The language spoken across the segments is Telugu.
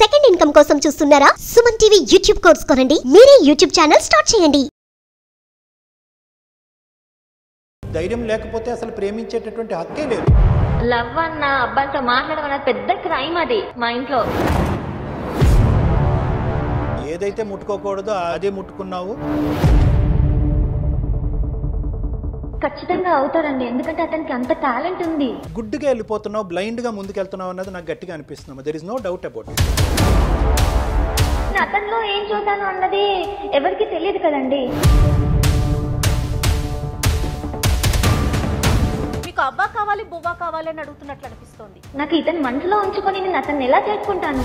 సెకండ్ ఇన్కమ్ కోసం చూస్తున్నారా సుమన్ టీవీ యూట్యూబ్ కోర్స్ కొనండి మీరే యూట్యూబ్ ఛానల్ స్టార్ట్ చేయండి ధైర్యం లేకపోతే అసలు ప్రేమించేటటువంటి హక్కే లేదు లవ్ అన్న అబ్బాయితో మాట్లాడడం అన్నది పెద్ద క్రైమ్ అది మా ఇంట్లో ఏదైతే ముట్టుకోకూడదో అదే ముట్టుకున్నావు ఖచ్చితంగా అవుతారండి ఎందుకంటే అతనికి అంత టాలెంట్ ఉంది గుడ్డుగా వెళ్ళిపోతున్నావు బ్లైండ్గా ముందుకెళ్తున్నావు అన్నది నాకు గట్టిగా అనిపిస్తున్నావు there is no doubt about నేను అతనిలో ఏం చూద్దాను అన్నది ఎవరికి తెలియదు కదండి మీకు అవ్వ కావాలి బువ్వ కావాలి అని అడుగుతున్నట్లు అనిపిస్తోంది నాకు ఇతని మనసులో ఉంచుకొని నేను అతన్ని ఎలా చేసుకుంటాను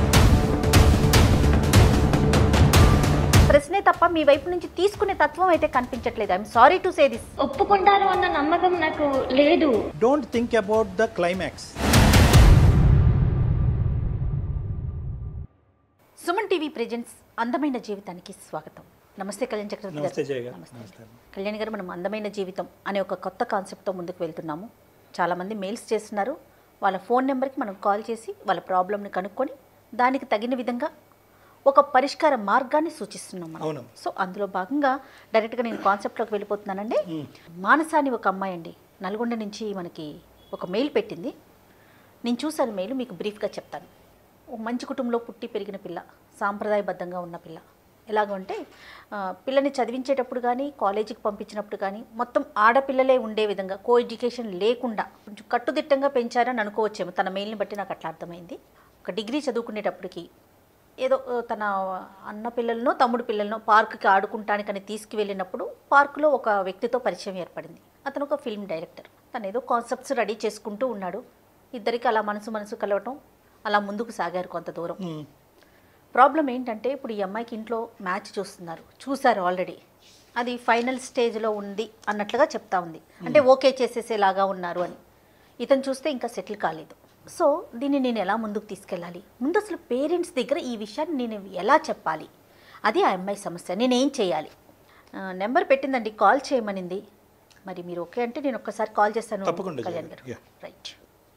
ప్రశ్నే తప్ప మీ వైపు నుంచి తీసుకునే తత్వం అయితే కనిపించట్లేదు I'm sorry to say this ఒప్పుకుంటారు అన్న నమ్మకం నాకు లేదు don't think about the climax Suman TV presents అందమైన జీవితానికి స్వాగతం నమస్తే కళ్యాణ్ చక్రవర్తి నమస్తే గారు జయ గారు నమస్తే. నమస్తే కళ్యాణ్ గారు మనం అందమైన జీవితం అనే ఒక కొత్త కాన్సెప్ట్తో ముందుకు వెళ్తున్నాము చాలామంది మెయిల్స్ చేస్తున్నారు వాళ్ళ ఫోన్ నెంబర్కి మనం కాల్ చేసి వాళ్ళ ప్రాబ్లమ్ని కనుక్కొని దానికి తగిన విధంగా ఒక పరిష్కార మార్గాన్ని సూచిస్తున్నాం మనం అవును. సో అందులో భాగంగా డైరెక్ట్గా నేను కాన్సెప్ట్లోకి వెళ్ళిపోతున్నానండి మానస అని ఒక అమ్మాయి అండి నల్గొండ నుంచి మనకి ఒక మెయిల్ పెట్టింది నేను చూశాను మెయిల్ మీకు బ్రీఫ్గా చెప్తాను ఒక మంచి కుటుంబంలో పుట్టి పెరిగిన పిల్ల సాంప్రదాయబద్ధంగా ఉన్న పిల్ల ఎలాగంటే ఆ, పిల్లని చదివించేటప్పుడు కానీ కాలేజీకి పంపించినప్పుడు కానీ మొత్తం ఆడపిల్లలే ఉండే విధంగా కో ఎడ్యుకేషన్ లేకుండా కొంచెం కట్టుదిట్టంగా పెంచారని అనుకోవచ్చేమో తన మెయిల్ని బట్టి నాకు అట్లా అర్థమైంది ఒక డిగ్రీ చదువుకునేటప్పటికి ఏదో ఆ, తన అన్న పిల్లలనో తమ్ముడు పిల్లలనో పార్కుకి ఆడుకుంటానికని తీసుకువెళ్ళినప్పుడు పార్కులో ఒక వ్యక్తితో పరిచయం ఏర్పడింది అతను ఒక ఫిల్మ్ డైరెక్టర్ తను ఏదో కాన్సెప్ట్స్ రెడీ చేసుకుంటూ ఉన్నాడు ఇద్దరికి అలా మనసు మనసు కలవటం అలా ముందుకు సాగారు కొంత దూరం ప్రాబ్లం ఏంటంటే ఇప్పుడు ఈ అమ్మాయికి ఇంట్లో మ్యాచ్ చూస్తున్నారు చూశారు ఆల్రెడీ అది ఫైనల్ స్టేజ్లో ఉంది అన్నట్లుగా చెప్తా ఉంది అంటే ఓకే చేసేసేలాగా ఉన్నారు అని ఇతను చూస్తే ఇంకా సెటిల్ కాలేదు సో దీన్ని నేను ఎలా ముందుకు తీసుకెళ్ళాలి ముందు అసలు పేరెంట్స్ దగ్గర ఈ విషయాన్ని నేను ఎలా చెప్పాలి అది ఆ అమ్మాయి సమస్య నేనేం చేయాలి ఆ, నెంబర్ పెట్టిందండి కాల్ చేయమనింది మరి మీరు ఓకే అంటే నేను ఒక్కసారి కాల్ చేస్తాను తప్పకుండా కళ్యాణ్ గారు చేయండి. Yeah. రైట్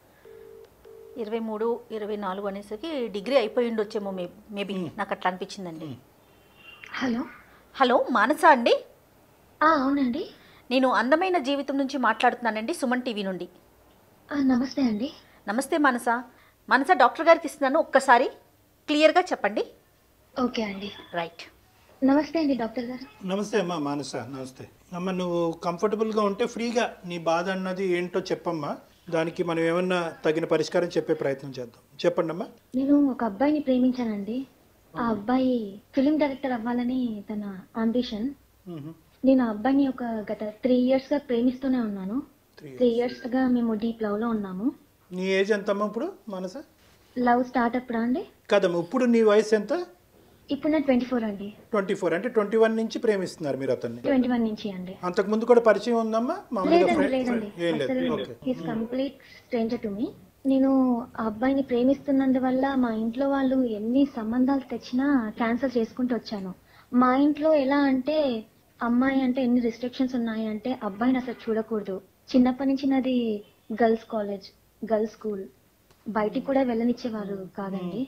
ఇరవై మూడు ఇరవై నాలుగు అనేసరికి డిగ్రీ అయిపోయి ఉండొచ్చేమో మే మేబీ నాకు అట్లా అనిపించిందండి హలో హలో మానస అండి ఆ, అవునండి నేను అందమైన జీవితం నుంచి మాట్లాడుతున్నానండి సుమన్ టీవీ నుండి ఆ, నమస్తే అండి నమస్తే మానస మానస డాక్టర్ గారికి ఇస్తున్నాను ఒక్కసారి క్లియర్గా చెప్పండి ఓకే అండి రైట్ నమస్తే అండి డాక్టర్ గారు నమస్తే అమ్మా మానస నమస్తే అమ్మ నువ్వు కంఫర్టబుల్గా ఉంటే ఫ్రీగా నీ బాధ అన్నది ఏంటో చెప్పమ్మా దానికి మనం ఏమన్నా తగిన పరిష్కారం చెప్పే ప్రయత్నం చేద్దాం చెప్పండి అమ్మా నేను ఒక అబ్బాయిని ప్రేమించానండి ఆ అబ్బాయి ఫిలిం డైరెక్టర్ అవ్వాలని తన అంబిషన్ నేను ఆ అబ్బాయిని ఒక గత త్రీ ఇయర్స్ గా ప్రేమిస్తూనే ఉన్నాను Three త్రీ ఇయర్స్ గా మేము డీప్ లవ్ లో ఉన్నాము నీ ఏజ్ ఎంతమ్మా ఇప్పుడు మానస లవ్ స్టార్ట్ అప్పుడు అండి కదమ్మా ఇప్పుడు నీ వయసు ఎంత ఇప్పుడు నా ట్వంటీ ఫోర్ అండి ట్వంటీ ఫోర్ అంటే ట్వంటీ వన్ నుంచి ప్రేమిస్తున్నారు మీరు అతన్ని ట్వంటీ వన్ నుంచి అండి అంతకు ముందు కూడా పరిచయం ఉందమ్మా మామూలుగా లేదండి ఫ్రెండ్ లేదండి ఏం లేదు అసలు okay he's complete stranger to me నేను ఆ అబ్బాయిని ప్రేమిస్తున్నందువల్ల మా ఇంట్లో వాళ్ళు ఎన్ని సంబంధాలు తెచ్చినా క్యాన్సిల్ చేసుకుంటూ వచ్చాను మా ఇంట్లో ఎలా అంటే అమ్మాయి అంటే ఎన్ని రిస్ట్రిక్షన్స్ ఉన్నాయి అంటే అబ్బాయిని అసలు చూడకూడదు చిన్నప్పటి నుంచి నాది గర్ల్స్ కాలేజ్ గర్ల్స్ స్కూల్ బయటికి కూడా వెళ్ళనిచ్చేవారు కాదండి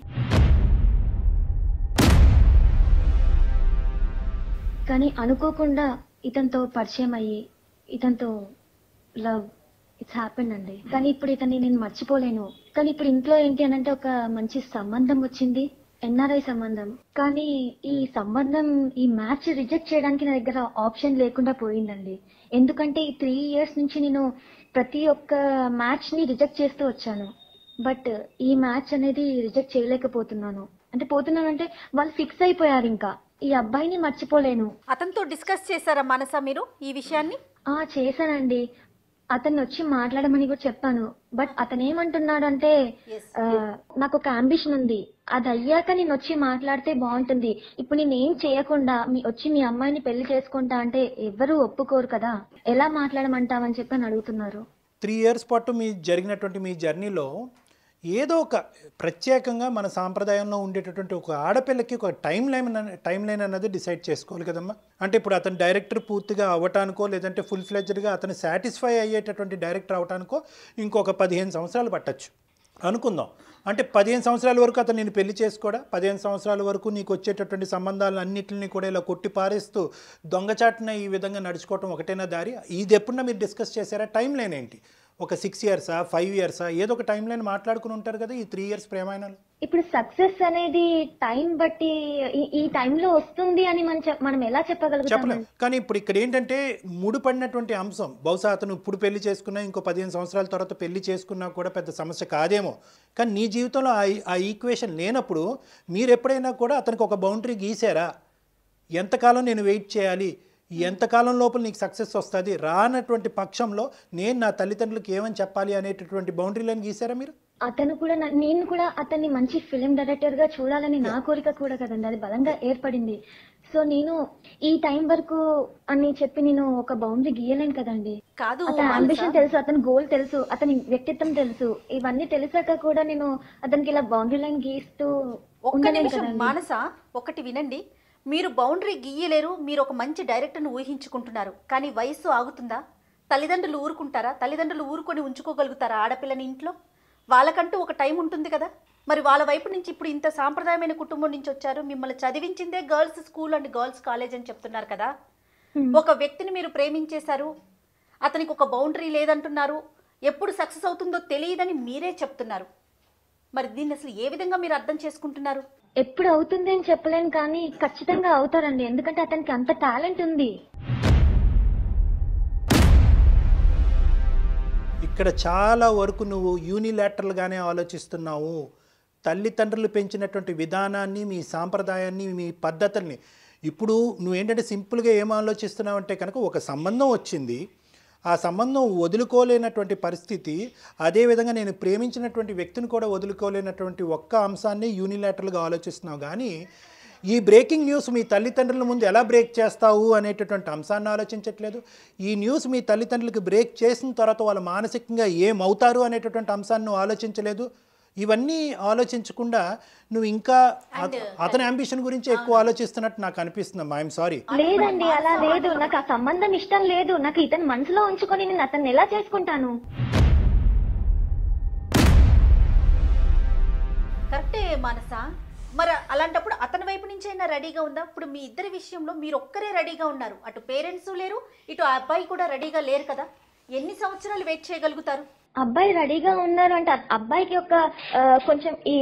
కానీ అనుకోకుండా ఇతనితో పరిచయం అయ్యి ఇతనితో లవ్ ఇట్స్ హ్యాపెండ్ అండి కానీ ఇప్పుడు ఇతన్ని నేను మర్చిపోలేను కానీ ఇప్పుడు ఇంట్లో ఏంటి అని అంటే ఒక మంచి సంబంధం వచ్చింది ఎన్ఆర్ఐ సంబంధం కానీ ఈ సంబంధం ఈ మ్యాచ్ రిజెక్ట్ చేయడానికి నా దగ్గర ఆప్షన్ లేకుండా పోయిందండి ఎందుకంటే ఈ త్రీ ఇయర్స్ నుంచి నేను ప్రతి ఒక్క మ్యాచ్ ని రిజెక్ట్ చేస్తూ వచ్చాను బట్ ఈ మ్యాచ్ అనేది రిజెక్ట్ చేయలేకపోతున్నాను అంటే పోతున్నానంటే వాళ్ళు ఫిక్స్ అయిపోయారు ఇంకా ఈ అబ్బాయిని మర్చిపోలేను అతనితో డిస్కస్ చేశారా మానస మీరు ఈ విషయాన్ని ఆ చేశానండి అతన్ని వచ్చి మాట్లాడమని కూడా చెప్పాను బట్ అతను ఏమంటున్నాడు అంటే Yes. ఆ, నాకు ఒక అంబిషన్ ఉంది అది అయ్యాక నేను వచ్చి మాట్లాడితే బాగుంటుంది ఇప్పుడు నేను ఏం చేయకుండా మీ వచ్చి మీ అమ్మాయిని పెళ్లి చేసుకుంటా అంటే ఎవరు ఒప్పుకోరు కదా ఎలా మాట్లాడమంటావని చెప్పి అని అడుగుతున్నారు త్రీ ఇయర్స్ పాటు మీ జరిగినటువంటి మీ జర్నీలో ఏదో ఒక ప్రత్యేకంగా మన సాంప్రదాయంలో ఉండేటటువంటి ఒక ఆడపిల్లకి ఒక టైం లైన్ అన్న- టైం లైన్ అన్నది డిసైడ్ చేసుకోవాలి కదమ్మా అంటే ఇప్పుడు అతను డైరెక్టర్ పూర్తిగా అవ్వటానికో లేదంటే ఫుల్ ఫ్లెడ్జ్డ్గా అతను సాటిస్ఫై అయ్యేటటువంటి డైరెక్టర్ అవటానికో ఇంకొక పదిహేను సంవత్సరాలు పట్టచ్చు అనుకుందాం అంటే పదిహేను సంవత్సరాల వరకు అతను నేను పెళ్లి చేసుకోడా పదిహేను సంవత్సరాల వరకు నీకు వచ్చేటటువంటి సంబంధాలను అన్నింటిని కూడా ఇలా కొట్టి పారేస్తూ దొంగచాటున ఈ విధంగా నడుచుకోవటం ఒకటేనా దారి ఇది ఎప్పుడన్నా మీరు డిస్కస్ చేశారా టైం లైన్ ఏంటి ఒక సిక్స్ ఇయర్సా ఫైవ్ ఇయర్సా ఏదో ఒక టైం లైన్ మాట్లాడుకుని ఉంటారు కదా ఈ త్రీ ఇయర్స్ ప్రేమాయణాలు ఇప్పుడు సక్సెస్ అనేది టైం బట్టి ఈ- ఈ టైంలో వస్తుంది అని మనం చెప్- మనం ఎలా చెప్పగలుగుతాం చెప్పలేం కానీ ఇప్పుడు ఇక్కడ ఏంటంటే ముడిపడినటువంటి అంశం బహుశా అతను ఇప్పుడు పెళ్లి చేసుకున్నా ఇంకో పదిహేను సంవత్సరాల తర్వాత పెళ్లి చేసుకున్నా కూడా పెద్ద సమస్య కాదేమో కానీ నీ జీవితంలో ఆ ఆ ఈక్వేషన్ లేనప్పుడు మీరు ఎప్పుడైనా కూడా అతనికి ఒక బౌండరీ గీసారా ఎంతకాలం నేను వెయిట్ చేయాలి ఎంతకాలం లోపల నీకు సక్సెస్ వస్తుంది రానటువంటి పక్షంలో నేను నా తల్లిదండ్రులకు ఏమని చెప్పాలి అనేటటువంటి బౌండరీలను గీసారా మీరు అతను కూడా నా- నేను కూడా అతన్ని మంచి ఫిలిం డైరెక్టర్ గా చూడాలని నా కోరిక కూడా కదండి అది బలంగా ఏర్పడింది సో నేను ఈ టైం వరకు అని చెప్పి నేను ఒక బౌండరీ గీయలేను కదండి కాదు అతని మానస. అంబిషన్ తెలుసు అతని గోల్ తెలుసు అతని వ్యక్తిత్వం తెలుసు ఇవన్నీ తెలిసాక కూడా నేను అతనికి ఇలా బౌండరీ లైన్ గీస్తూ ఒక్క ఉండలేను నిమిషం కదండి మానస ఒకటి వినండి మీరు బౌండరీ గీయలేరు మీరు ఒక మంచి డైరెక్టర్ను ఊహించుకుంటున్నారు కానీ వయస్సు ఆగుతుందా తల్లిదండ్రులు ఊరుకుంటారా తల్లిదండ్రులు ఊరుకొని ఉంచుకోగలుగుతారా ఆడపిల్లని ఇంట్లో వాళ్ళకంటూ ఒక టైం ఉంటుంది కదా మరి వాళ్ళ వైపు నుంచి ఇప్పుడు ఇంత సాంప్రదాయమైన కుటుంబం నుంచి వచ్చారు మిమ్మల్ని చదివించిందే girls school and girls college అని చెప్తున్నారు కదా ఒక వ్యక్తిని మీరు ప్రేమించేశారు అతనికి ఒక బౌండరీ లేదంటున్నారు ఎప్పుడు సక్సెస్ అవుతుందో తెలియదని మీరే చెప్తున్నారు మరి దీన్ని అసలు ఏ విధంగా మీరు అర్థం చేసుకుంటున్నారు ఎప్పుడు అవుతుంది అని చెప్పలేను కానీ ఖచ్చితంగా అవుతారండి ఎందుకంటే అతనికి అంత టాలెంట్ ఉంది ఇక్కడ చాలా వరకు నువ్వు యూనిలాటరల్గానే ఆలోచిస్తున్నావు తల్లిదండ్రులు పెంచినటువంటి విధానాన్ని మీ సాంప్రదాయాన్ని మీ పద్ధతుల్ని ఇప్పుడు నువ్వేంటంటే సింపుల్గా ఏం ఆలోచిస్తున్నావు అంటే కనుక ఒక సంబంధం వచ్చింది ఆ సంబంధం వదులుకోలేనటువంటి పరిస్థితి అదేవిధంగా నేను ప్రేమించినటువంటి వ్యక్తిని కూడా వదులుకోలేనటువంటి ఒక్క అంశాన్ని యూనిలాటరల్గా ఆలోచిస్తున్నావు కానీ ఈ బ్రేకింగ్ న్యూస్ మీ తల్లిదండ్రుల ముందు ఎలా బ్రేక్ చేస్తావు అనేటటువంటి అంశాన్ని ఆలోచించట్లేదు ఈ న్యూస్ మీ తల్లిదండ్రులకు బ్రేక్ చేసిన తర్వాత వాళ్ళు మానసికంగా ఏమవుతారు అనేటటువంటి అంశాన్ని నువ్వు ఆలోచించలేదు ఇవన్నీ ఆలోచించకుండా నువ్వు ఇంకా అత- అతని అంబిషన్ గురించి ఎక్కువ ఆలోచిస్తున్నట్టు నాకు అనిపిస్తుంది ఐఎమ్ సారీ లేదండి అలా లేదు నాకు ఆ సంబంధం ఇష్టం లేదు నాకు ఇతని మనసులో ఉంచుకొని నేను అతన్ని ఎలా చేసుకుంటాను కరెక్టే మానస మరి అలాంటప్పుడు అతని వైపు నుంచి అయినా రెడీగా ఉందా ఇప్పుడు మీ ఇద్దరి విషయంలో మీరు ఒక్కరే రెడీగా ఉన్నారు అటు పేరెంట్స్ లేరు ఇటు ఆ అబ్బాయి కూడా రెడీగా లేరు కదా ఎన్ని సంవత్సరాలు వెయిట్ చేయగలుగుతారు అబ్బాయి రెడీగా ఉన్నారు అంటే ఆ అబ్బాయికి ఒక ఆ, కొంచెం ఈ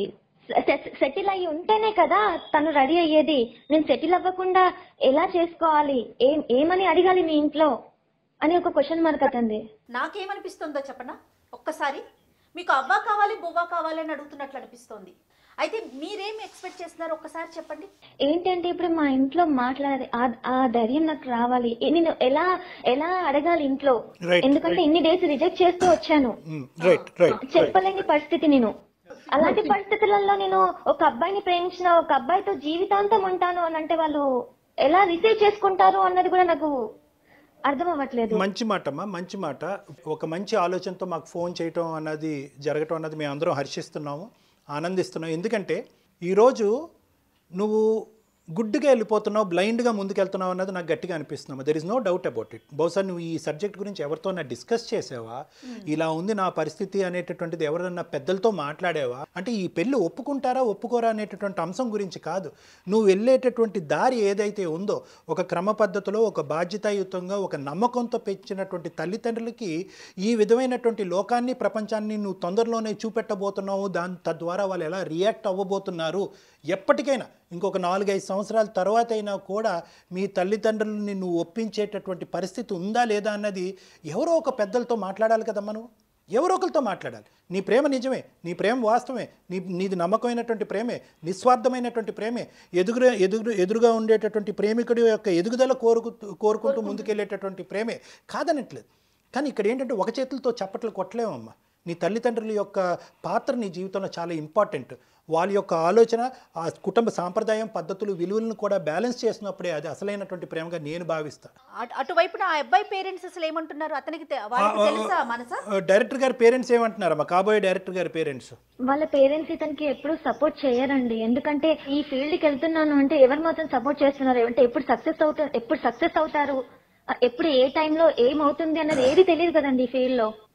సెటిల్ అయ్యి ఉంటేనే కదా తను రెడీ అయ్యేది నేను సెటిల్ అవ్వకుండా ఎలా చేసుకోవాలి ఏం ఏమని అడగాలి మీ ఇంట్లో అని ఒక క్వశ్చన్ మార్క్ అతంది నాకేమనిపిస్తుందో చెప్పనా ఒక్కసారి మీకు అవ్వా కావాలి బువ్వా కావాలి అని అడుగుతున్నట్లు అనిపిస్తోంది అయితే మీరేం ఎక్స్పెక్ట్ చేస్తున్నారు ఒక్కసారి చెప్పండి ఏంటంటే ఇప్పుడు మా ఇంట్లో మాట్లాడే ఆ- ఆ ధైర్యం నాకు రావాలి ఏ- నేను ఎలా ఎలా అడగాలి ఇంట్లో Right, ఎందుకంటే ఇన్ని డేస్ రిజెక్ట్ చేస్తూ వచ్చాను రైట్ రైట్ చెప్పలేని పరిస్థితి నేను అలాంటి పరిస్థితులలో నేను ఒక అబ్బాయిని ప్రేమించిన ఒక అబ్బాయితో జీవితాంతం ఉంటాను అని అంటే వాళ్ళు ఎలా రిసీవ్ చేసుకుంటారు అన్నది కూడా నాకు అర్థం అవ్వట్లేదు మంచి మాట అమ్మా మంచి మాట ఒక మంచి ఆలోచనతో మాకు ఫోన్ చేయటం అన్నది జరగటం అన్నది మేము అందరం హర్షిస్తున్నాము ఆనందిస్తున్నాం ఎందుకంటే ఈరోజు నువ్వు గుడ్డుగా వెళ్ళిపోతున్నావు బ్లైండ్గా ముందుకెళ్తున్నావు అన్నది నాకు గట్టిగా అనిపిస్తున్నాము there is no doubt about it బహుశా నువ్వు ఈ సబ్జెక్ట్ గురించి ఎవరితో డిస్కస్ చేసావా ఇలా ఉంది నా పరిస్థితి అనేటటువంటిది ఎవరన్నా పెద్దలతో మాట్లాడావా అంటే ఈ పెళ్ళి ఒప్పుకుంటారా ఒప్పుకోరా అనేటటువంటి అంశం గురించి కాదు నువ్వు వెళ్ళేటటువంటి దారి ఏదైతే ఉందో ఒక క్రమ పద్ధతిలో ఒక బాధ్యతాయుతంగా ఒక నమ్మకంతో పెంచినటువంటి తల్లిదండ్రులకి ఈ విధమైనటువంటి లోకాన్ని ప్రపంచాన్ని నువ్వు తొందరలోనే చూపెట్టబోతున్నావు దాని తద్వారా వాళ్ళు ఎలా రియాక్ట్ అవ్వబోతున్నారు ఎప్పటికైనా ఇంకొక నాలుగైదు సంవత్సరాల తర్వాత అయినా కూడా మీ తల్లిదండ్రులని నువ్వు ఒప్పించేటటువంటి పరిస్థితి ఉందా లేదా అన్నది ఎవరో ఒక పెద్దలతో మాట్లాడాలి కదమ్మా నువ్వు ఎవరో ఒకరితో మాట్లాడాలి నీ ప్రేమ నిజమే నీ ప్రేమ వాస్తవమే నీ నీది నమ్మకమైనటువంటి ప్రేమే నిస్వార్థమైనటువంటి ప్రేమే ఎదురు ఎదురు ఎదురుగా ఉండేటటువంటి ప్రేమికుడి యొక్క ఎదుగుదల కోరుకు కోరుకుంటూ ముందుకెళ్ళేటటువంటి ప్రేమే కాదనట్లేదు కానీ ఇక్కడ ఏంటంటే ఒక చేతులతో చప్పట్లు కొట్టలేమమ్మా నీ తల్లిదండ్రుల యొక్క పాత్ర నీ జీవితంలో చాలా ఇంపార్టెంట్ వాళ్ళ యొక్క ఆలోచన ఆ కుటుంబ సాంప్రదాయం పద్ధతులు విలువలను కూడా బ్యాలెన్స్ చేసినప్పుడే అది అసలైనటువంటి ప్రేమగా నేను భావిస్తాను అటు- అటువైపున ఆ అబ్బాయి పేరెంట్స్ అసలు ఏమంటున్నారు అతనికి తె- వాళ్ళకి తెలుసా మనసా డైరెక్టర్ గారి పేరెంట్స్ ఏమంటున్నారమ్మా కాబోయే డైరెక్టర్ గారి పేరెంట్స్ వాళ్ళ పేరెంట్స్ ఇతనికి ఎప్పుడు సపోర్ట్ చేయరండి ఎందుకంటే ఈ ఫీల్డ్ కి వెళ్తున్నాను అంటే ఎవరు మాత్రం సపోర్ట్ చేస్తున్నారు అంటే ఎప్పుడు సక్సెస్ అవుతారు ఎప్పుడు సక్సెస్ అవుతారు ఆ, ఎప్పుడు ఏ టైంలో ఏమవుతుంది అన్నది ఏది తెలియదు కదండి ఈ ఫీల్డ్ లో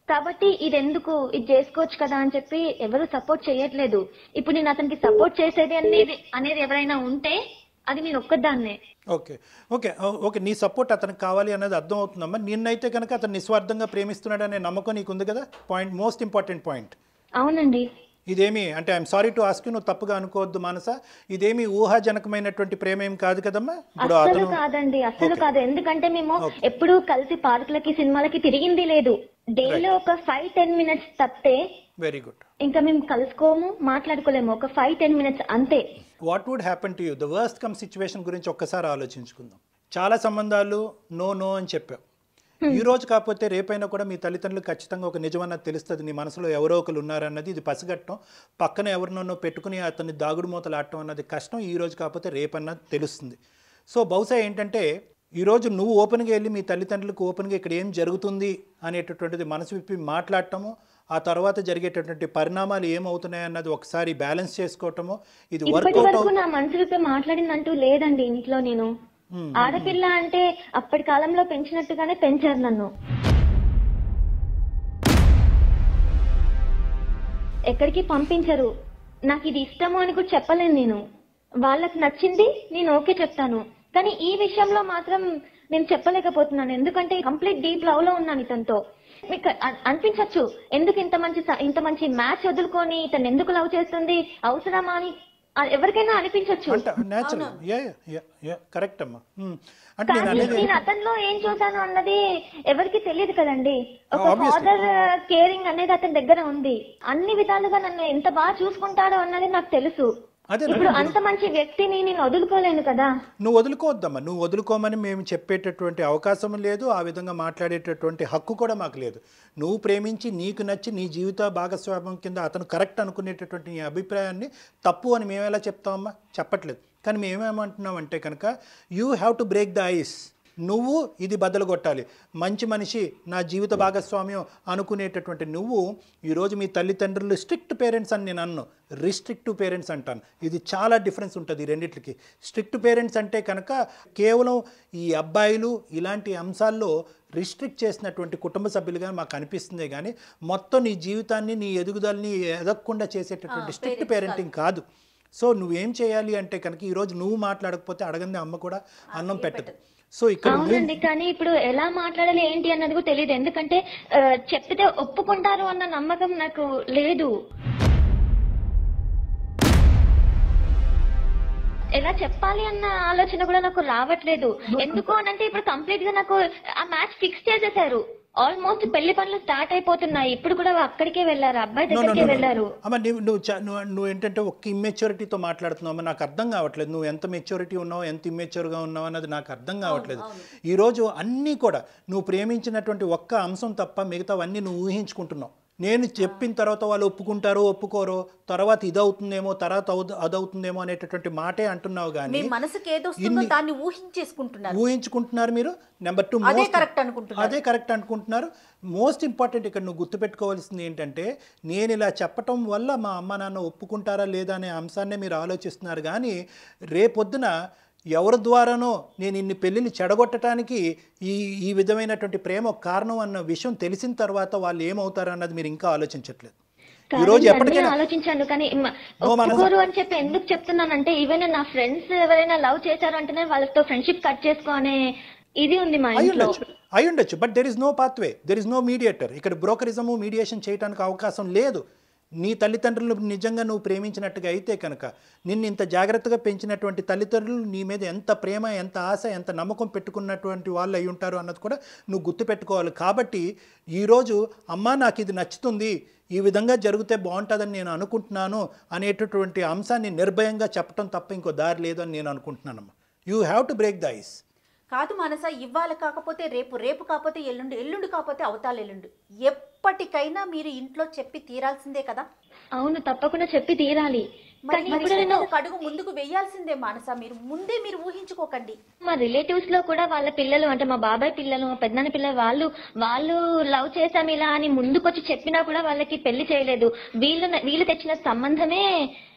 కాబట్టి ఇది ఎందుకు ఇది చేసుకోవచ్చు కదా అని చెప్పి ఎవరు సపోర్ట్ చేయట్లేదు ఇప్పుడు నేను అతనికి సపోర్ట్ చేసేది అనేది అనేది ఎవరైనా ఉంటే అది నేను ఒక్కదాన్నే ఓకే ఓకే ఓ- ఓకే నీ సపోర్ట్ అతనికి కావాలి అన్నది అర్థం అవుతుందమ్మా నిన్నైతే కనుక అతను నిస్వార్థంగా ప్రేమిస్తున్నాడు అనే నమ్మకం నీకు ఉంది కదా పాయింట్ మోస్ట్ ఇంపార్టెంట్ పాయింట్ అవునండి ఇదేమి అంటే ఐఎమ్ సారీ టు ఆస్క్ నువ్వు తప్పుగా అనుకోవద్దు మానస ఇదేమి ఊహాజనకమైనటువంటి ప్రేమ ఏం కాదు కదమ్మా ఇప్పుడు అస్సలు అతను కాదండి అస్సలు కాదు ఎందుకంటే మేము ఎప్పుడు కలిసి పార్కులకి సినిమాలకి తిరిగింది లేదు డేలో ఒక ఫైవ్ టెన్ మినిట్స్ తప్పితే వెరీ గుడ్ ఇంకా మేము కలుసుకోము మాట్లాడుకోలేము ఒక ఫైవ్ టెన్ మినిట్స్ అంతే what would happen to you the worst come situation గురించి ఒక్కసారి ఆలోచించుకుందాం చాలా సంబంధాలు నో నో అని చెప్పావు ఈ రోజు కాకపోతే రేపైనా కూడా మీ తల్లిదండ్రులు ఖచ్చితంగా ఒక నిజమన్నది తెలుస్తుంది నీ మనసులో ఎవరో ఒకరు ఉన్నారన్నది ఇది పసిగట్టడం పక్కన ఎవరినోనో పెట్టుకుని అతన్ని దాగుడు మూతలు ఆడటం అన్నది కష్టం ఈ రోజు కాకపోతే రేపన్నా తెలుస్తుంది సో బహుశా ఏంటంటే ఈరోజు నువ్వు ఓపెన్గా వెళ్ళి మీ తల్లిదండ్రులకు ఓపెన్గా ఇక్కడ ఏం జరుగుతుంది అనేటటువంటిది మనసు విప్పి మాట్లాడటము ఆ తర్వాత జరిగేటటువంటి పరిణామాలు ఏమవుతున్నాయి అన్నది ఒకసారి బ్యాలెన్స్ చేసుకోవటము ఇది ఇప్పటి వర్కౌట్ వరకు నా మనసు విప్పి మాట్లాడిందంటూ లేదండి ఇంట్లో నేను ఆడపిల్ల అంటే అప్పటి కాలంలో పెంచినట్టుగానే పెంచారు నన్ను ఎక్కడికి పంపించరు నాకు ఇది ఇష్టము అని కూడా చెప్పలేను నేను వాళ్ళకి నచ్చింది నేను ఓకే చెప్తాను కానీ ఈ విషయంలో మాత్రం నేను చెప్పలేకపోతున్నాను ఎందుకంటే కంప్లీట్ డీప్ లవ్ లో ఉన్నాను ఇతనితో మీకు అ- అనిపించొచ్చు ఎందుకు ఇంత మంచి స- ఇంత మంచి మ్యాచ్ వదులుకొని ఇతను ఎందుకు లవ్ చేస్తుంది అవసరమా అని అ- ఎవరికైనా అనిపించొచ్చు అంటే natural yeah yeah yeah correct అమ్మా ఉమ్. అంటే నేను కానీ అనేది నేను అతనిలో ఏం చూసాను అన్నది ఎవరికి తెలియదు కదండి ఒక Obviously. ఫాదర్ కేరింగ్ అనేది అతని దగ్గర ఉంది అన్ని విధాలుగా నన్ను ఎంత బాగా చూసుకుంటాడో అన్నది నాకు తెలుసు అదే ఇప్పుడు అంత మంచి వ్యక్తిని నేను వదులుకోలేను కదా నువ్వు వదులుకోవద్దమ్మా నువ్వు వదులుకోమని మేము చెప్పేటటువంటి అవకాశం లేదు ఆ విధంగా మాట్లాడేటటువంటి హక్కు కూడా మాకు లేదు నువ్వు ప్రేమించి నీకు నచ్చి నీ జీవిత భాగస్వామ్యం కింద అతను కరెక్ట్ అనుకునేటటువంటి నీ అభిప్రాయాన్ని తప్పు అని మేము ఎలా చెప్తామమ్మా చెప్పట్లేదు కానీ మేమేమంటున్నాం అంటే కనుక you have to break the ice నువ్వు ఇది బద్దలు కొట్టాలి మంచి మనిషి నా జీవిత భాగస్వామ్యం అనుకునేటటువంటి నువ్వు ఈరోజు మీ తల్లిదండ్రులు స్ట్రిక్ట్ పేరెంట్స్ అని నేను అన్ను రిస్ట్రిక్టివ్ పేరెంట్స్ అంటాను ఇది చాలా డిఫరెన్స్ ఉంటుంది ఈ రెండిట్లకి స్ట్రిక్ట్ పేరెంట్స్ అంటే కనుక కేవలం ఈ అబ్బాయిలు ఇలాంటి అంశాల్లో రిస్ట్రిక్ట్ చేసినటువంటి కుటుంబ సభ్యులుగా మాకు అనిపిస్తుంది కానీ మొత్తం నీ జీవితాన్ని నీ ఎదుగుదలని ఎదగకుండా చేసేటటువంటి స్ట్రిక్ట్ పేరెంటింగ్ కాదు సో నువ్వేం చేయాలి అంటే కనుక ఈరోజు నువ్వు మాట్లాడకపోతే అడగంది అమ్మ కూడా అన్నం పెట్టదు సో ఇక్కడ నువ్వు అవునండి కానీ ఇప్పుడు ఎలా మాట్లాడాలి ఏంటి అన్నది కూడా తెలియదు ఎందుకంటే ఆ, చెప్తే ఒప్పుకుంటారు అన్న నమ్మకం నాకు లేదు ఎలా చెప్పాలి అన్న ఆలోచన కూడా నాకు రావట్లేదు ఎందుకు అనంటే ఇప్పుడు కంప్లీట్ గా నాకు ఆ మ్యాచ్ ఫిక్స్ చేసేసారు ఆల్మోస్ట్ పెళ్లి పనులు స్టార్ట్ అయిపోతున్నాయి ఇప్పుడు కూడా అక్కడికే వెళ్ళారు అబ్బాయి No, no, దగ్గరికే no, no. వెళ్ళారు అమ్మ నువ్వు నువ్వు చ- నువ్వు నువ్వు ఏంటంటే ఒక్క ఇమ్మెచ్యూరిటీతో మాట్లాడుతున్నావు అమ్మ నాకు అర్థం కావట్లేదు నువ్వు ఎంత మెచ్యూరిటీ ఉన్నావు ఎంత ఇమ్మెచ్యూర్గా ఉన్నావు అన్నది నాకు అర్థం కావట్లేదు ఈరోజు అన్నీ కూడా నువ్వు ప్రేమించినటువంటి ఒక్క అంశం తప్ప మిగతావన్నీ నువ్వు ఊహించుకుంటున్నావు నేను చెప్పిన తర్వాత వాళ్ళు ఒప్పుకుంటారో ఒప్పుకోరో తర్వాత ఇదవుతుందేమో తర్వాత అవుద- అదవుతుందేమో అనేటటువంటి మాటే అంటున్నావు మీ కానీ మనసుకి ఏదొస్తుందో ఇన్ని- దాన్ని ఊహించేసుకుంటున్నారు ఊహించుకుంటున్నారు మీరు నెంబర్ టూ అదే correct అనుకుంటున్నారు. అదే కరెక్ట్ అనుకుంటున్నారు మోస్ట్ ఇంపార్టెంట్ ఇక్కడ నువ్వు గుర్తుపెట్టుకోవాల్సింది ఏంటంటే నేను ఇలా చెప్పటం వల్ల మా అమ్మ నాన్న ఒప్పుకుంటారా లేదా అనే అంశాన్నే మీరు ఆలోచిస్తున్నారు కానీ రేపొద్దున ఎవరి ద్వారానో నేను ఇన్ని పెళ్ళిళ్ళు చెడగొట్టడానికి ఈ ఈ విధమైనటువంటి ప్రేమ ఒక కారణం అన్న విషయం తెలిసిన తర్వాత వాళ్ళు ఏమవుతారు అన్నది మీరు ఇంకా ఆలోచించట్లేదు ఈ రోజు కాదండి, అన్నీ ఎప్పటికైనా ఆలోచించాను కానీ మ- ఓ మనస- ఒప్పుకోరు అని చెప్పి ఎందుకు చెప్తున్నానంటే ఈవెన్ నా ఫ్రెండ్స్ ఎవరైనా లవ్ చేశారు అంటేనే వాళ్ళతో ఫ్రెండ్షిప్ కట్ చేసుకో అనే ఇది ఉంది మా అయి ఇంట్లో ఉండొచ్చు అయి ఉండొచ్చు but there is no pathway there is no mediator ఇక్కడ బ్రోకరిజము మీడియేషన్ చేయడానికి అవకాశం లేదు నీ తల్లిదండ్రులు నిజంగా నువ్వు ప్రేమించినట్టుగా అయితే కనుక నిన్ను ఇంత జాగ్రత్తగా పెంచినటువంటి తల్లిదండ్రులు నీ మీద ఎంత ప్రేమ ఎంత ఆశ ఎంత నమ్మకం పెట్టుకున్నటువంటి వాళ్ళు అయి ఉంటారు అన్నది కూడా నువ్వు గుర్తుపెట్టుకోవాలి కాబట్టి ఈరోజు అమ్మా నాకు ఇది నచ్చుతుంది ఈ విధంగా జరిగితే బాగుంటుందని నేను అనుకుంటున్నాను అనేటటువంటి అంశాన్ని నిర్భయంగా చెప్పడం తప్ప ఇంకో దారి లేదు అని నేను అనుకుంటున్నానమ్మా you have to break the ice కాదు మనస ఇవాళ కాకపోతే రేపు రేపు కాకపోతే ఎల్లుండి ఎల్లుండి కాకపోతే అవతాల ఎల్లుండి ఎప్పటికైనా మీరు ఇంట్లో చెప్పి తీరాల్సిందే కదా అవును తప్పకుండా చెప్పి తీరాలి మరి కానీ మరి ఇప్పుడు నేను ఒక అడుగు ముందుకు వేయాల్సిందే మానస మీరు ముందే మీరు ఊహించుకోకండి మా రిలేటివ్స్ లో కూడా వాళ్ళ పిల్లలు అంటే మా బాబాయ్ పిల్లలు మా పెద్దనాన్న పిల్లలు వాళ్ళు వాళ్ళు లవ్ చేసాం ఇలా అని ముందుకొచ్చి చెప్పినా కూడా వాళ్ళకి పెళ్లి చేయలేదు వీళ్ళు వీళ్ళు తెచ్చిన సంబంధమే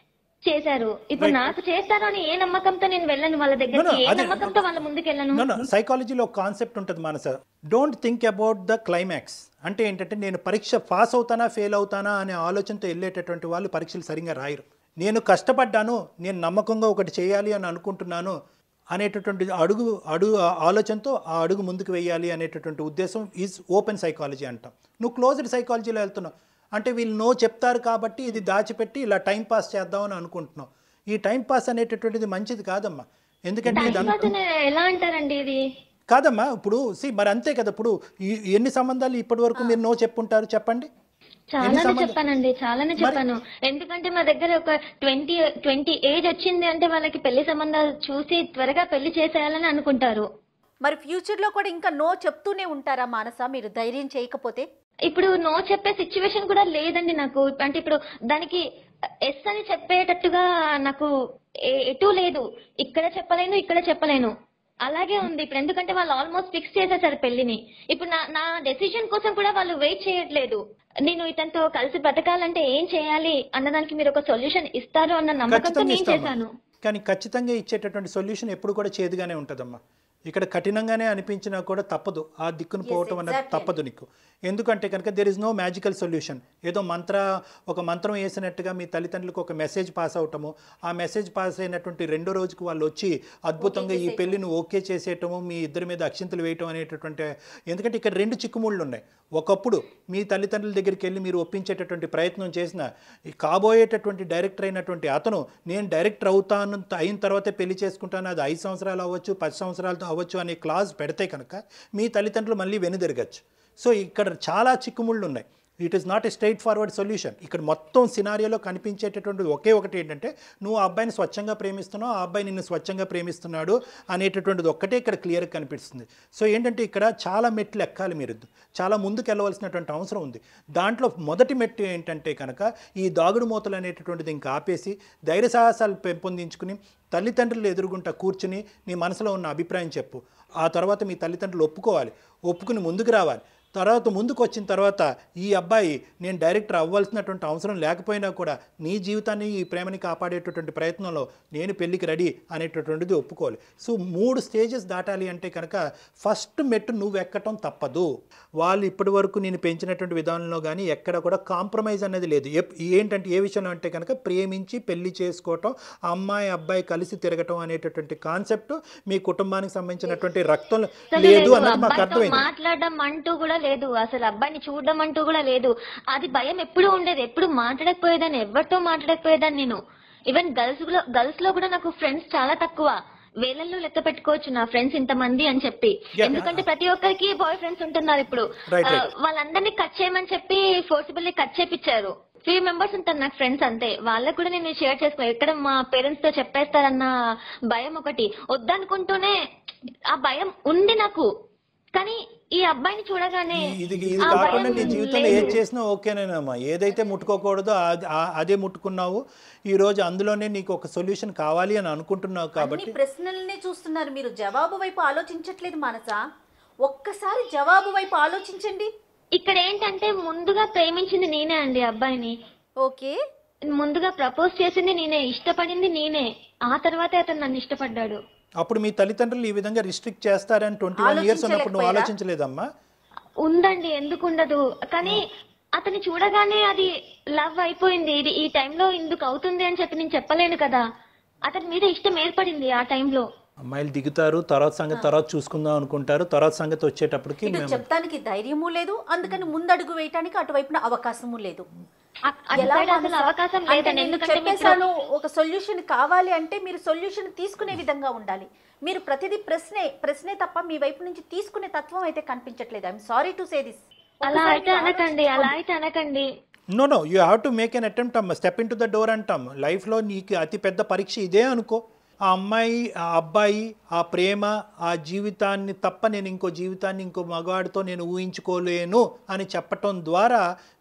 చేశారు ఇప్పుడు నాకు చేస్తారు అని ఏ నమ్మకంతో నేను వెళ్ళను వాళ్ళ No, no, దగ్గరికి ఏ అదే- నమ్మకంతో వాళ్ళ ముందుకు వెళ్ళను సైకాలజీలో ఒక కాన్సెప్ట్ ఉంటుంది Manasa don't think about the climax అంటే ఏంటంటే నేను పరీక్ష పాస్ అవుతానా ఫెయిల్ అవుతానా అనే ఆలోచనతో వెళ్ళేటటువంటి వాళ్ళు పరీక్షలు సరిగ్గా రాయరు నేను కష్టపడ్డాను నేను నమ్మకంగా ఒకటి చేయాలి అని అనుకుంటున్నాను అనేటటువంటి అడుగు అడుగు ఆలోచనతో ఆ అడుగు ముందుకు వేయాలి అనేటటువంటి ఉద్దేశం ఈజ్ ఓపెన్ సైకాలజీ అంటాం నువ్వు క్లోజ్డ్ సైకాలజీలో వెళ్తున్నావు అంటే వీళ్ళు నో చెప్తారు కాబట్టి ఇది దాచిపెట్టి ఇలా టైం పాస్ చేద్దామని అనుకుంటున్నావు ఈ టైం పాస్ అనేటటువంటిది మంచిది కాదమ్మా ఎందుకంటే ఇదంతా తర్వాత ఎలా అంటారండి ఇది కాదమ్మా ఇప్పుడు సి మరి అంతే కదా ఇప్పుడు ఈ- ఎన్ని సంబంధాలు ఇప్పటి వరకు మీరు నో చెప్పుంటారు చెప్పండి చాలానే సంబంధం- చెప్పానండి చాలానే చెప్పాను ఎందుకంటే మా దగ్గర ఒక ట్వంటీ ట్వంటీ ఏజ్ వచ్చింది అంటే వాళ్ళకి పెళ్లి సంబంధాలు చూసి త్వరగా పెళ్లి చేసేయాలని అనుకుంటారు మరి ఫ్యూచర్లో కూడా ఇంకా నో చెప్తూనే ఉంటారా మానస మీరు ధైర్యం చేయకపోతే ఇప్పుడు నో చెప్పే సిచ్యువేషన్ కూడా లేదండి నాకు అంటే ఇప్పుడు దానికి ఎస్ అని చెప్పేటట్టుగా నాకు ఏ- ఎటూ లేదు ఇక్కడ చెప్పలేను ఇక్కడ చెప్పలేను అలాగే ఉంది ఇప్పుడు ఎందుకంటే వాళ్ళు ఆల్మోస్ట్ ఫిక్స్ చేసేసారు పెళ్లిని ఇప్పుడు నా నా డెసిషన్ కోసం కూడా వాళ్ళు వెయిట్ చేయట్లేదు నేను ఇతనితో కలిసి బతకాలంటే ఏం చేయాలి అన్నదానికి మీరు ఒక సొల్యూషన్ ఇస్తారు అన్న నమ్మకంతో ఖచ్చితంగా నేను ఇస్తామా చేశాను కానీ ఖచ్చితంగా ఇచ్చేటటువంటి సొల్యూషన్ ఎప్పుడు కూడా చేదుగానే ఉంటుందమ్మా ఇక్కడ కఠినంగానే అనిపించినా కూడా తప్పదు ఆ దిక్కును పోవటం అనేది exactly. తప్పదు నీకు ఎందుకంటే కనుక there is no magical solution ఏదో మంత్ర ఒక మంత్రం వేసినట్టుగా మీ తల్లిదండ్రులకు ఒక మెసేజ్ పాస్ అవటము ఆ మెసేజ్ పాస్ అయినటువంటి రెండో రోజుకి వాళ్ళు వచ్చి అద్భుతంగా ఈ పెళ్లిని ఓకే చేసేయటము మీ ఇద్దరి మీద అక్షింతలు వేయటం అనేటటువంటి ఎందుకంటే ఇక్కడ రెండు చిక్కుముళ్ళు ఉన్నాయి ఒకప్పుడు మీ తల్లిదండ్రుల దగ్గరికి వెళ్ళి మీరు ఒప్పించేటటువంటి ప్రయత్నం చేసిన ఈ కాబోయేటటువంటి డైరెక్టర్ అయినటువంటి అతను నేను డైరెక్టర్ అవుతాను అయిన తర్వాతే పెళ్లి చేసుకుంటాను అది ఐదు సంవత్సరాలు అవ్వచ్చు పది సంవత్సరాలతో అవ్వచ్చు అనే క్లాజ్ పెడితే కనుక మీ తల్లిదండ్రులు మళ్ళీ వెనుదిరగచ్చు సో ఇక్కడ చాలా చిక్కుముళ్ళు ఉన్నాయి it is not a straightforward solution ఇక్కడ మొత్తం సినారియోలో కనిపించేటటువంటి ఒకే ఒకటి ఏంటంటే నువ్వు ఆ అబ్బాయిని స్వచ్ఛంగా ప్రేమిస్తున్నావు ఆ అబ్బాయి నిన్ను స్వచ్ఛంగా ప్రేమిస్తున్నాడు అనేటటువంటిది ఒక్కటే ఇక్కడ క్లియర్గా కనిపిస్తుంది సో ఏంటంటే ఇక్కడ చాలా మెట్లు ఎక్కాలి మీరు చాలా ముందుకు వెళ్ళవలసినటువంటి అవసరం ఉంది దాంట్లో మొదటి మెట్టు ఏంటంటే కనుక ఈ దాగుడు మూతలు అనేటటువంటిది ఇంకా ఆపేసి ధైర్య సాహసాలు పెంపొందించుకుని తల్లిదండ్రులు ఎదురుగుంటా కూర్చుని నీ మనసులో ఉన్న అభిప్రాయం చెప్పు ఆ తర్వాత మీ తల్లిదండ్రులు ఒప్పుకోవాలి ఒప్పుకుని ముందుకు రావాలి తర్వాత ముందుకు వచ్చిన తర్వాత ఈ అబ్బాయి నేను డైరెక్టర్ అవ్వాల్సినటువంటి అవసరం లేకపోయినా కూడా నీ జీవితాన్ని ఈ ప్రేమని కాపాడేటటువంటి ప్రయత్నంలో నేను పెళ్ళికి రెడీ అనేటటువంటిది ఒప్పుకోవాలి సో మూడు స్టేజెస్ దాటాలి అంటే కనుక ఫస్ట్ మెట్టు నువ్వు ఎక్కటం తప్పదు వాళ్ళు ఇప్పటి వరకు నేను పెంచినటువంటి విధానంలో కానీ ఎక్కడ కూడా కాంప్రమైజ్ అనేది లేదు ఎప్- ఏంటంటే ఏ విషయంలో అంటే కనుక ప్రేమించి పెళ్లి చేసుకోవటం అమ్మాయి అబ్బాయి కలిసి తిరగటం అనేటటువంటి కాన్సెప్ట్ మీ కుటుంబానికి సంబంధించినటువంటి రక్తం అసలు లేదు లేదు అన్నది మాకు అబ్బాయితో అర్థమైంది మాట్లాడడం అంటూ కూడా లేదు అసలు అబ్బాయిని చూడడం అంటూ కూడా లేదు అది భయం ఎప్పుడు ఉండేది ఎప్పుడు మాట్లాడకపోయేదాన్ని ఎవరితో మాట్లాడకపోయేదాన్ని నేను ఈవెన్ గర్ల్స్ లో గర్ల్స్ లో కూడా నాకు ఫ్రెండ్స్ చాలా తక్కువ వేలల్లో లెక్క పెట్టుకోవచ్చు నా ఫ్రెండ్స్ ఇంతమంది అని చెప్పి Yeah. ఎందుకంటే ప్రతి ఒక్కరికి బాయ్ ఫ్రెండ్స్ ఉంటున్నారు ఇప్పుడు Right, ఆ, right. వాళ్ళందరినీ కట్ చేయమని చెప్పి ఫోర్సిబుల్లీ కట్ చేపించారు త్రీ మెంబర్స్ ఉంటారు నాకు ఫ్రెండ్స్ అంతే వాళ్ళకు కూడా నేను షేర్ చేసుకో ఎక్కడ మా పేరెంట్స్ తో చెప్పేస్తారన్న భయం ఒకటి వద్దనుకుంటూనే ఆ భయం ఉంది నాకు కానీ ఈ అబ్బాయిని చూడగానే ఈ- ఇది ఇది ఆ కాకుండా భయం నీ జీవితంలో లేదు. ఏది చేసినా ఓకేనేనమ్మా ఏదైతే ముట్టుకోకూడదో అది- ఆ- అదే ముట్టుకున్నావు ఈ రోజు అందులోనే నీకు ఒక సొల్యూషన్ కావాలి అని అనుకుంటున్నావు అన్ని కాబట్టి ప్రశ్నలనే చూస్తున్నారు మీరు జవాబు వైపు ఆలోచించట్లేదు మానస ఒక్కసారి జవాబు వైపు ఆలోచించండి ఇక్కడ ఏంటంటే ముందుగా ప్రేమించింది నేనే అండి అబ్బాయిని ఓకే ముందుగా ప్రపోజ్ చేసింది నేనే ఇష్టపడింది నేనే ఆ తర్వాతే అతను నన్ను ఇష్టపడ్డాడు అప్పుడు మీ తల్లిదండ్రులు ఈ విధంగా రిస్ట్రిక్ట్ చేస్తారని ట్వంటీ వన్ ఇయర్స్ ఉన్నప్పుడు నువ్వు ఆలోచించలేదమ్మా ఉందండి ఎందుకు ఉండదు కానీ అతన్ని చూడగానే అది లవ్ అయిపోయింది ఇది ఈ టైంలో ఇందుకు అవుతుంది అని చెప్పి నేను చెప్పలేను కదా అతని మీద ఇష్టం ఏర్పడింది ఆ టైంలో అమ్మాయిలు దిగుతారు తర్వాత సంగతి తర్వాత చూసుకుందాం అనుకుంటారు తర్వాత సంగతి వచ్చేటప్పటికి ఇటు మేము చెప్తానికి ధైర్యము లేదు అందుకని ముందడుగు వేయటానికి అటువైపున అవకాశము లేదు అ- అటు ఎలా సైడ్ అసలు మానస? అవకాశం అంటే లేదండి నేను ఎందుకంటే మీకు చెప్పేశాను ఒక సొల్యూషన్ కావాలి అంటే మీరు సొల్యూషన్ తీసుకునే విధంగా ఉండాలి మీరు ప్రతిదీ ప్రశ్నే ప్రశ్నే తప్ప మీ వైపు నుంచి తీసుకునే తత్వం అయితే కనిపించట్లేదు I'm sorry to say this అలా అయితే అనకండి అలా అయితే అనకండి no no you have to make an attempt అమ్మ step in to the door అంటాం లైఫ్లో నీకు అతి పెద్ద పరీక్ష ఇదే అనుకో ఆ అమ్మాయి ఆ అబ్బాయి ఆ ప్రేమ ఆ జీవితాన్ని తప్ప నేను ఇంకో జీవితాన్ని ఇంకో మగాడితో నేను ఊహించుకోలేను అని చెప్పటం ద్వారా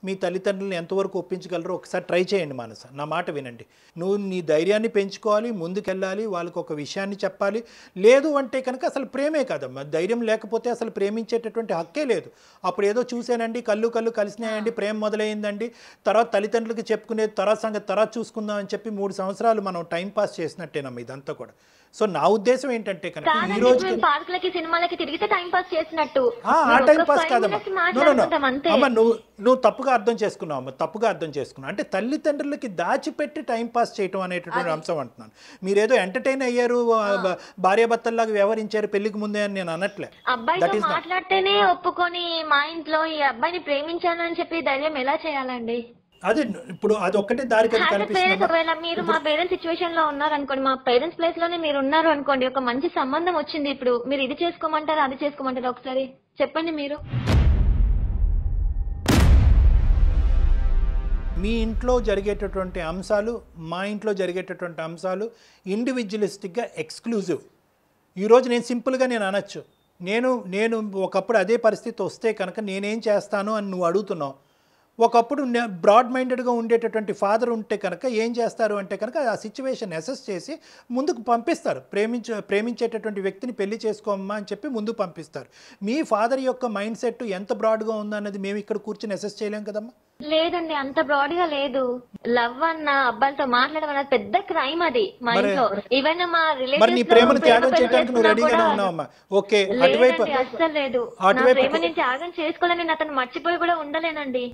మీ తల్లిదండ్రులను ఎంతవరకు ఒప్పించగలరో ఒకసారి ట్రై చేయండి మానస నా మాట వినండి నువ్వు నీ ధైర్యాన్ని పెంచుకోవాలి ముందుకెళ్ళాలి వాళ్ళకి ఒక విషయాన్ని చెప్పాలి లేదు అంటే కనుక అసలు ప్రేమే కాదమ్మా ధైర్యం లేకపోతే అసలు ప్రేమించేటటువంటి హక్కే లేదు అప్పుడు ఏదో చూశానండి కళ్ళు కళ్ళు కలిసినాయండి ప్రేమ మొదలైందండి తర్వాత తల్లిదండ్రులకి చెప్పుకునేది తర్వాత సంగతి తర్వాత చూసుకుందాం అని చెప్పి మూడు సంవత్సరాలు మనం టైం పాస్ చేసినట్టేనమ్మా ఇదంతా కూడా సో నా ఉద్దేశం ఏంటంటే కనుక ఈ కాదండి రోజు మేము పార్కులకి సినిమాలకి తిరిగితే టైం పాస్ చేసినట్టు ఆ ఆ మేము టైం ఒక పాస్ five కాదమ్మా minutes నో, నో, నో. మాట్లాడుకుంటాం అంతే అమ్మ నువ్వు నువ్వు తప్పుగా అర్థం చేసుకున్నావు అమ్మ తప్పుగా అర్థం చేసుకున్నావు అంటే తల్లిదండ్రులకి దాచిపెట్టి టైం పాస్ చేయటం అనేటటువంటి అంశం అంటున్నాను మీరేదో ఎంటర్టైన్ అయ్యారు ఆ, బ- భార్యాభర్తల్లాగా వ్యవహరించారు పెళ్లికి ముందే అని నేను అనట్లే అబ్బాయితో That is not- మాట్లాడితేనే ఒప్పుకొని మా ఇంట్లో ఈ అబ్బాయిని ప్రేమించాను అని చెప్పి ధైర్యం ఎలా చేయాలండి అదే ఇప్పుడు అది ఒక్కటే దారి కదా యాజ్ పేరెంట్స్ కనిపిస్తుంది ఒకవేళ మీరు మా పేరెంట్స్ సిచ్యువేషన్ లో ఉన్నారు అనుకోండి మా పేరెంట్స్ ప్లేస్ లోనే మీరు ఉన్నారు అనుకోండి ఒక మంచి సంబంధం వచ్చింది ఇప్పుడు మీరు ఇది చేసుకోమంటారా అది చేసుకోమంటారా ఒకసారి చెప్పండి మీరు మీ ఇంట్లో జరిగేటటువంటి అంశాలు మా ఇంట్లో జరిగేటటువంటి అంశాలు ఇండివిజువలిస్టిక్గా ఎక్స్క్లూజివ్ ఈరోజు నేను సింపుల్గా నేను అనొచ్చు నేను నేను ఒకప్పుడు అదే పరిస్థితి వస్తే కనుక నేనేం చేస్తాను అని నువ్వు అడుగుతున్నావు ఒకప్పుడు బ్రాడ్ మైండెడ్గా ఉండేటటువంటి ఫాదర్ ఉంటే కనుక ఏం చేస్తారు అంటే కనుక ఆ సిచ్యువేషన్ అసెస్ చేసి ముందుకు పంపిస్తారు ప్రేమించ ప్రేమించేటటువంటి వ్యక్తిని పెళ్లి చేసుకోమ్మా అని చెప్పి ముందుకు పంపిస్తారు మీ ఫాదర్ యొక్క మైండ్ సెట్ ఎంత బ్రాడ్గా ఉందన్నది మేము ఇక్కడ కూర్చొని అసెస్ చేయలేం కదమ్మా లేదండి అంత బ్రాడ్ గా లేదు లవ్ అన్న అబ్బాయిలతో మాట్లాడడం అన్నది పెద్ద క్రైమ్ అది మా మరి- ఇంట్లో ఈవెన్ మా మరి నీ రిలేటివ్స్ ప్రేమను త్యాగం చేయడానికి నువ్వు రెడీగానే ఉన్నావమ్మా ఓకే అటువైపు లేదండి అస్సలు లేదు నా అటువైపు- ప్రేమ నేను త్యాగం చేసుకోలేను నేను అతను మర్చిపోయి కూడా ఉండలేనండి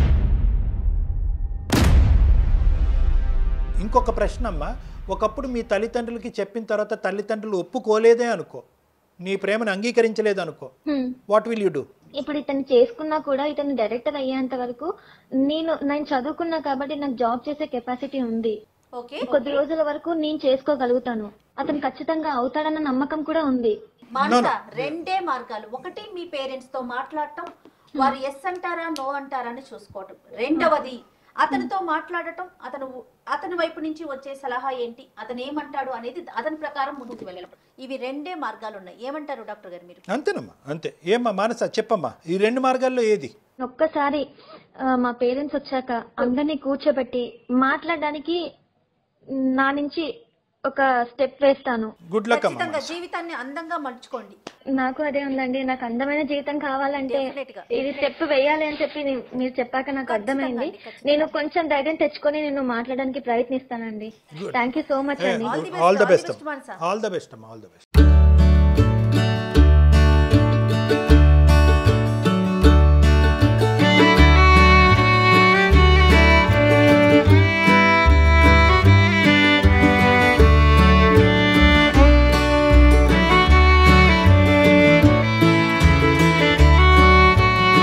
ఇంకొక ప్రశ్న అమ్మా ఒకప్పుడు మీ తల్లిదండ్రులకి చెప్పిన తర్వాత తల్లిదండ్రులు ఒప్పుకోలేదే అనుకో నీ ప్రేమను అంగీకరించలేదు అనుకో హ్మ్. వాట్ విల్ యూ డూ ఇప్పుడు ఇతను చేసుకున్నా కూడా ఇతను డైరెక్టర్ అయ్యేంత వరకు నేను నేను చదువుకున్నా కాబట్టి నాకు జాబ్ చేసే కెపాసిటీ ఉంది ఓకే కొద్ది రోజుల వరకు నేను చేసుకోగలుగుతాను అతను ఖచ్చితంగా అవుతాడన్న నమ్మకం కూడా ఉంది మానస రెండే మార్గాలు ఒకటి మీ పేరెంట్స్ తో మాట్లాడటం వారు ఎస్ అంటారా నో అంటారా అని చూసుకోవటం రెండవది అతనితో మాట్లాడటం అతను అతని వైపు నుంచి వచ్చే సలహా ఏంటి అతను ఏమంటాడు అనేది అతని ప్రకారం ముందుకు వెళ్ళడం ఇవి రెండే మార్గాలు ఉన్నాయి ఏమంటారు డాక్టర్ గారు మీరు అంతేనమ్మా అంతే ఏమ్మా మానస చెప్పమ్మా ఈ రెండు మార్గాల్లో ఏది ఒక్కసారి ఆ, మా పేరెంట్స్ వచ్చాక అందరినీ కూర్చోబెట్టి మాట్లాడడానికి నా నుంచి ఒక స్టెప్ వేస్తాను గుడ్ లక్ అమ్మా ఖచ్చితంగా జీవితాన్ని అందంగా మలుచుకోండి నాకు అదే ఉందండి నాకు అందమైన జీవితం కావాలంటే Definitely గా. ఇది స్టెప్ వేయాలి అని చెప్పి నీ- మీరు చెప్పాక నాకు అర్థమైంది నేను కొంచెం ధైర్యం తెచ్చుకొని నేను మాట్లాడడానికి ప్రయత్నిస్తానండి థ్యాంక్ యూ సో మచ్ అండి All the best, all the all the best best, Manasa. All the best అమ్మా ఆల్ ద బెస్ట్